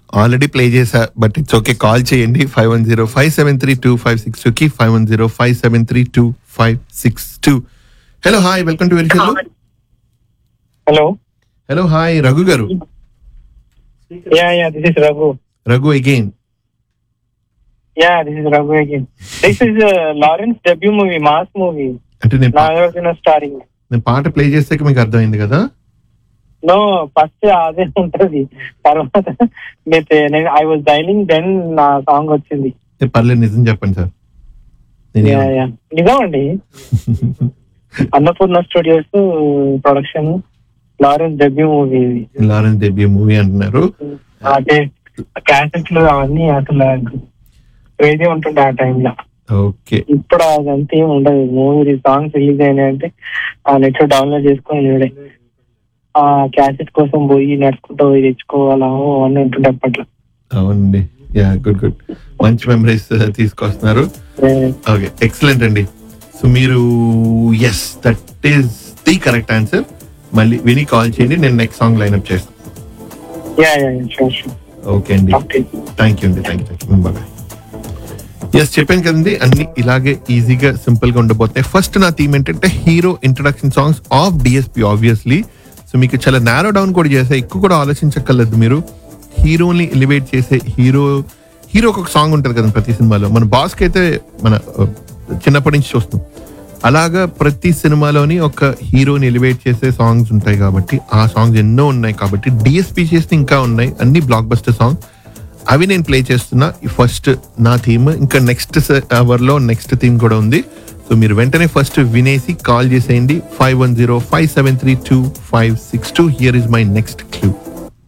already play చేశా but it's okay call చేయండి five one zero five seven three two five six two కి five one zero five seven three two five six two hello hi welcome to very hello hello hello hi Raghu garu yeah yeah this is Raghu Raghu again yeah this is Raghu again this is Lawrence debut movie mass movie అంటే నేను పా- Nagarjuna starring నేను పాట play చేస్తే మీకు అర్థమైంది కదా no first అదే ఉంటది తర్వాత ఐ వాజ్ డైలింగ్ దెన్ నా సాంగ్ వచ్చింది ఏ, పర్లేదు నిజం చెప్పండి సార్ నేను యా యా నిజం అండి Annapurna studios production Lawrence debut movie ఇది లారెన్స్ డెబ్యూ మూవీ అంటున్నారు అదే క్యాసెట్లు అవన్నీ అసలు క్రేజీ ఉంటుండే ఆ టైంలో ఓకే ఇప్పుడు అదంతా ఏమి ఉండదు మూవీ సాంగ్స్ రిలీజ్ అయినాయి అంటే ఆ నెట్ లో డౌన్లోడ్ చేసుకొని చూడే ఆ క్యాసెట్ కోసం పోయి నడుచుకుంటూ పోయి తెచ్చుకోవాలా అవన్నీ ఉంటుండే అప్పట్లో అవునండి యా గుడ్ గుడ్ మంచి మెమరీస్ తీసుకొస్తున్నారు ఓకే ఎక్సలెంట్ అండి సో మీరు yes that is the correct answer మళ్ళీ విని కాల్ చేయండి నేను నెక్స్ట్ సాంగ్ లైన్అప్ చేస్తాను yeah yeah sure sure okay అండి థ్యాంక్ యూ అండి thank you thank you bye yes చెప్పాను కదండి అన్ని ఇలాగే ఈజీగా సింపుల్ గా ఉండబోతాయి ఫస్ట్ నా థీమ్ ఏంటంటే hero introduction songs of DSP obviously so మీకు చాలా నేరో డౌన్ కూడా చేస్తే ఎక్కువ కూడా ఆలోచించక్కర్లేదు మీరు హీరోని ఎలివేట్ చేసే హీరో హీరోకి ఒక సాంగ్ ఉంటుంది కదా ప్రతి సినిమాలో మన బాస్కి అయితే మన ఆ, చిన్నప్పటి నుంచి చూస్తాం అలాగా ప్రతి సినిమాలోని ఒక హీరోని ఎలివేట్ చేసే సాంగ్స్ ఉంటాయి కాబట్టి ఆ సాంగ్స్ ఎన్నో ఉన్నాయి కాబట్టి డిఎస్పి చేస్తే ఇంకా ఉన్నాయి అన్ని బ్లాక్ బస్టర్ సాంగ్ అవి నేను ప్లే చేస్తున్నా ఫస్ట్ నా థీమ్ ఇంకా నెక్స్ట్ అవర్ లో నెక్స్ట్ థీమ్ కూడా ఉంది సో మీరు వెంటనే ఫస్ట్ వినేసి కాల్ చేసేయండి five one zero five seven three two five six two here is my next clue